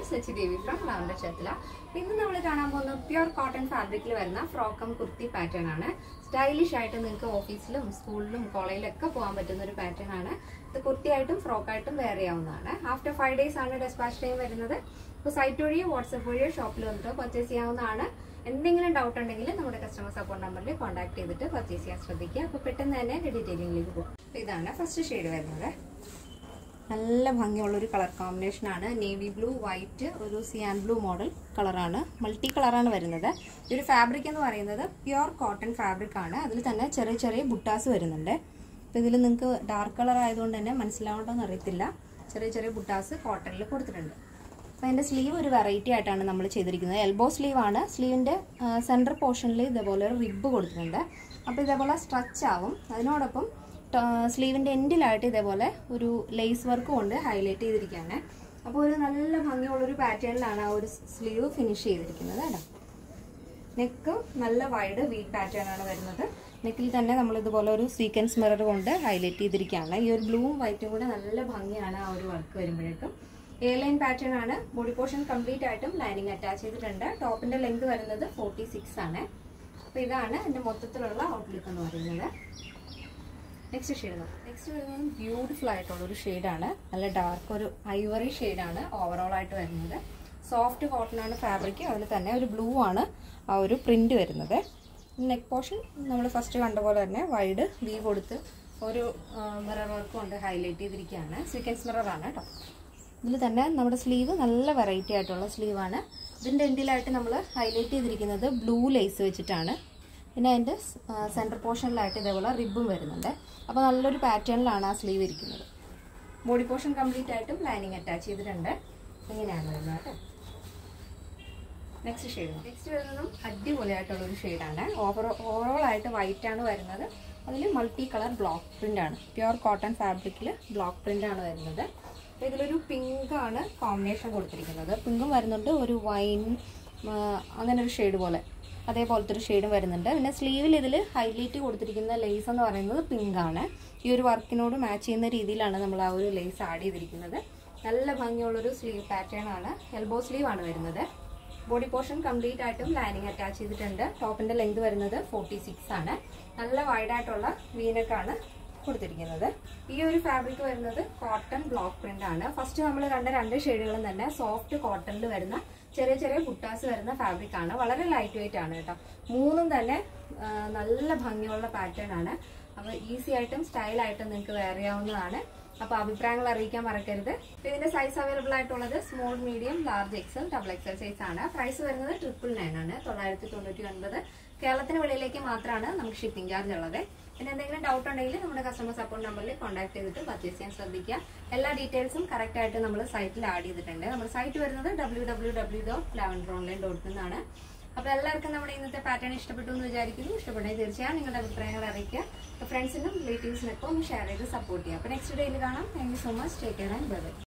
Sachi Devi from Lavender ചത്തില ഇന്ന് നമ്മൾ കാണാൻ പോകുന്ന പ്യുർ കോട്ടൺ ഫാബ്രിക്കിൽ വരുന്ന ഫ്രോക്കം കുർത്തി പാറ്റേൺ ആണ് സ്റ്റൈലിഷ് ആയിട്ട് നിങ്ങൾക്ക് ഓഫീസിലും സ്കൂളിലും കോളേജിലൊക്കെ പോകാൻ പറ്റുന്ന ഒരു പാറ്റേൺ ആണ് ഇത് കുർത്തിയായിട്ടും ഫ്രോക്കായിട്ടും വെയർ ചെയ്യാവുന്നതാണ് ആഫ്റ്റർ ഫൈവ് ഡേയ്സ് ആണ് ഡെസ്പാച്ച് ടൈം വരുന്നത് അപ്പോൾ സൈറ്റ് വഴിയോ വാട്സപ്പ് വഴിയോ ഷോപ്പിൽ വന്നിട്ടോ പർച്ചേസ് ചെയ്യാവുന്നതാണ് എന്തെങ്കിലും ഡൗട്ട് ഉണ്ടെങ്കിൽ നമ്മുടെ കസ്റ്റമർ സപ്പോർട്ട് നമ്പറിൽ കോൺടാക്ട് ചെയ്തിട്ട് പർച്ചേസ് ചെയ്യാൻ ശ്രദ്ധിക്കുക അപ്പോൾ പെട്ടെന്ന് തന്നെ ഡീറ്റെയിലിംഗിലേക്ക് പോകും അപ്പോൾ ഇതാണ് ഫസ്റ്റ് ഷെയ്ഡ് വരുന്നത് നല്ല ഭംഗിയുള്ള ഒരു കളർ കോമ്പിനേഷൻ ആണ് നേവി ബ്ലൂ വൈറ്റ് ഒരു സിയാൻ ബ്ലൂ മോഡൽ കളറാണ് മൾട്ടി കളറാണ് വരുന്നത് ഈ ഒരു ഫാബ്രിക് എന്ന് പറയുന്നത് പ്യുർ കോട്ടൺ ഫാബ്രിക് ആണ് അതിൽ തന്നെ ചെറിയ ചെറിയ ബുട്ടാസ് വരുന്നുണ്ട് അപ്പോൾ ഇതിൽ നിങ്ങൾക്ക് ഡാർക്ക് കളർ ആയതുകൊണ്ട് തന്നെ മനസ്സിലാവണ്ടോന്ന് അറിയത്തില്ല ചെറിയ ചെറിയ ബുട്ടാസ് കോട്ടണിൽ കൊടുത്തിട്ടുണ്ട് അപ്പോൾ അതിൻ്റെ സ്ലീവ് ഒരു വെറൈറ്റി ആയിട്ടാണ് നമ്മൾ ചെയ്തിരിക്കുന്നത് എൽബോ സ്ലീവ് ആണ് സ്ലീവിൻ്റെ സെൻറ്റർ പോർഷനിൽ ഇതേപോലെ ഒരു റിബ് കൊടുത്തിട്ടുണ്ട് അപ്പോൾ ഇതേപോലെ സ്ട്രെച്ച് ആവും അതിനോടൊപ്പം സ്ലീവിൻ്റെ എൻഡിലായിട്ട് ഇതേപോലെ ഒരു ലേസ് വർക്ക് കൊണ്ട് ഹൈലൈറ്റ് ചെയ്തിരിക്കുകയാണ് അപ്പോൾ ഒരു നല്ല ഭംഗിയുള്ളൊരു പാറ്റേണിലാണ് ആ ഒരു സ്ലീവ് ഫിനിഷ് ചെയ്തിരിക്കുന്നത് കേട്ടോ നെക്ക് നല്ല വൈഡ് വീറ്റ് പാറ്റേൺ ആണ് വരുന്നത് നെക്കിൽ തന്നെ നമ്മൾ ഇതുപോലെ ഒരു സീക്വൻസ് മിറർ കൊണ്ട് ഹൈലൈറ്റ് ചെയ്തിരിക്കുകയാണ് ഈ ഒരു ബ്ലൂവും വൈറ്റും കൂടെ നല്ല ഭംഗിയാണ് ആ ഒരു വർക്ക് വരുമ്പോഴേക്കും എ ലൈൻ പാറ്റേൺ ആണ് ബോഡി പോർഷൻ കംപ്ലീറ്റ് ആയിട്ടും ലൈനിങ് അറ്റാച്ച് ചെയ്തിട്ടുണ്ട് ടോപ്പിന്റെ ലെങ്ത് വരുന്നത് ഫോർട്ടി സിക്സ് ആണ് അപ്പോൾ ഇതാണ് എൻ്റെ മൊത്തത്തിലുള്ള ഔട്ട്ലുക്ക് എന്ന് പറയുന്നത് നെക്സ്റ്റ് ഷെയ്ഡ് നെക്സ്റ്റ് വരുന്നത് ബ്യൂട്ടിഫുൾ ആയിട്ടുള്ള ഒരു ഷെയ്ഡാണ് നല്ല ഡാർക്ക് ഒരു ഐവറി ഷെയ്ഡാണ് ഓവറോൾ ആയിട്ട് വരുന്നത് സോഫ്റ്റ് കോട്ടൺ ആണ് ഫാബ്രിക് അതിൽ തന്നെ ഒരു ബ്ലൂ ആണ് ആ ഒരു പ്രിന്റ് വരുന്നത് നെക്ക് പോർഷൻ നമ്മൾ ഫസ്റ്റ് കണ്ട പോലെ തന്നെ വൈഡ് വി കൊടുത്ത് ഒരു മിറർ വർക്ക് കൊണ്ട് ഹൈലൈറ്റ് ചെയ്തിരിക്കുകയാണ് സീക്വൻസ് മിററാണ് കേട്ടോ ഇതിൽ തന്നെ നമ്മുടെ സ്ലീവ് നല്ല വെറൈറ്റി ആയിട്ടുള്ള സ്ലീവാണ് ഇതിൻ്റെ എൻഡിലായിട്ട് നമ്മൾ ഹൈലൈറ്റ് ചെയ്തിരിക്കുന്നത് ബ്ലൂ ലേസ് വെച്ചിട്ടാണ് പിന്നെ അതിൻ്റെ സെൻറ്റർ പോർഷനിലായിട്ട് ഇതേപോലെ റിബും വരുന്നുണ്ട് അപ്പോൾ നല്ലൊരു പാറ്റേണിലാണ് ആ സ്ലീവ് ഇരിക്കുന്നത് ബോഡി പോർഷൻ കംപ്ലീറ്റ് ആയിട്ടും ലൈനിങ് അറ്റാച്ച് ചെയ്തിട്ടുണ്ട് ഇങ്ങനെയാണ് വരുന്നത് കേട്ടോ നെക്സ്റ്റ് ഷെയ്ഡ് നെക്സ്റ്റ് വരുന്നതും അടിപൊളിയായിട്ടുള്ള ഒരു ഷെയ്ഡാണ് ഓവർ ഓവറോൾ ആയിട്ട് വൈറ്റ് ആണ് വരുന്നത് അതിൽ മൾട്ടി കളർ ബ്ലോക്ക് പ്രിന്റ് ആണ് പ്യുർ കോട്ടൺ ഫാബ്രിക്കിൽ ബ്ലോക്ക് പ്രിന്റ് ആണ് വരുന്നത് അപ്പോൾ ഇതിലൊരു പിങ്ക് ആണ് കോമ്പിനേഷൻ കൊടുത്തിരിക്കുന്നത് പിങ്കും വരുന്നുണ്ട് ഒരു വൈൻ അങ്ങനെ ഒരു ഷെയ്ഡ് പോലെ അതേപോലത്തെ ഒരു ഷെയ്ഡും വരുന്നുണ്ട് പിന്നെ സ്ലീവിൽ ഇതിൽ ഹൈലൈറ്റ് കൊടുത്തിരിക്കുന്ന ലേസ് എന്ന് പറയുന്നത് പിങ്ക് ആണ് ഈ ഒരു വർക്കിനോട് മാച്ച് ചെയ്യുന്ന രീതിയിലാണ് നമ്മൾ ആ ഒരു ലേസ് ആഡ് ചെയ്തിരിക്കുന്നത് നല്ല ഭംഗിയുള്ളൊരു സ്ലീവ് പാറ്റേൺ ആണ് എൽബോ സ്ലീവ് ആണ് വരുന്നത് ബോഡി പോർഷൻ കംപ്ലീറ്റ് ആയിട്ടും ലൈനിങ് അറ്റാച്ച് ചെയ്തിട്ടുണ്ട് ടോപ്പിന്റെ ലെങ്ത് വരുന്നത് ഫോർട്ടി സിക്സ് ആണ് നല്ല വൈഡ് ആയിട്ടുള്ള വീനക്കാണ് കൊടുത്തിരിക്കുന്നത് ഈ ഒരു ഫാബ്രിക് വരുന്നത് കോട്ടൺ ബ്ലോക്ക് പ്രിന്റ് ആണ് ഫസ്റ്റ് നമ്മൾ കണ്ട രണ്ട് ഷെയ്ഡുകളും തന്നെ സോഫ്റ്റ് കോട്ടണിൽ വരുന്ന ചെറിയ ചെറിയ ബുട്ടാസ് വരുന്ന ഫാബ്രിക് ആണ് വളരെ ലൈറ്റ് വെയിറ്റ് ആണ് കേട്ടോ മൂന്നും തന്നെ നല്ല ഭംഗിയുള്ള പാറ്റേൺ ആണ് അപ്പോൾ ഈസി ആയിട്ടും സ്റ്റൈൽ ആയിട്ടും നിങ്ങൾക്ക് വെയർ ചെയ്യാവുന്നതാണ് അപ്പോൾ അഭിപ്രായങ്ങൾ അറിയിക്കാൻ മറക്കരുത് ഇതിന്റെ സൈസ് അവൈലബിൾ ആയിട്ടുള്ളത് small medium large XL double XL size ആണ് പ്രൈസ് വരുന്നത് ട്രിപ്പിൾ നയൻ ആണ് തൊള്ളായിരത്തി തൊണ്ണൂറ്റി ഒൻപത് കേരളത്തിന് വെളിയിലേക്ക് മാത്രമാണ് നമുക്ക് ഷിപ്പിംഗ് ചാർജ് ഉള്ളത് പിന്നെ എന്തെങ്കിലും ഡൗട്ട് ഉണ്ടെങ്കിൽ നമ്മുടെ കസ്റ്റമർ സപ്പോർട്ട് നമ്പറിൽ കോൺടാക്ട് ചെയ്തിട്ട് പർച്ചേസ് ചെയ്യാൻ ശ്രദ്ധിക്കുക എല്ലാ ഡീറ്റെയിൽസും കറക്റ്റ് ആയിട്ട് നമ്മൾ സൈറ്റിൽ ആഡ് ചെയ്തിട്ടുണ്ട് നമ്മുടെ സൈറ്റ് വരുന്നത് W W W dot Lavender online dot നിന്നാണ് അപ്പോൾ എല്ലാവർക്കും നമ്മുടെ ഇന്നത്തെ പാറ്റേൺ ഇഷ്ടപ്പെട്ടു എന്ന് വിചാരിക്കുന്നു ഇഷ്ടപ്പെട്ടെങ്കിൽ തീർച്ചയായും നിങ്ങളുടെ അഭിപ്രായങ്ങൾ അറിയിക്കുക ഫ്രണ്ട്സിനും റിലേറ്റീവ്സിനൊക്കെ ഒന്ന് ഷെയർ ചെയ്ത് സപ്പോർട്ട് ചെയ്യുക അപ്പോൾ നെക്സ്റ്റ് ഡേയിൽ കാണാം thank you so much take care and by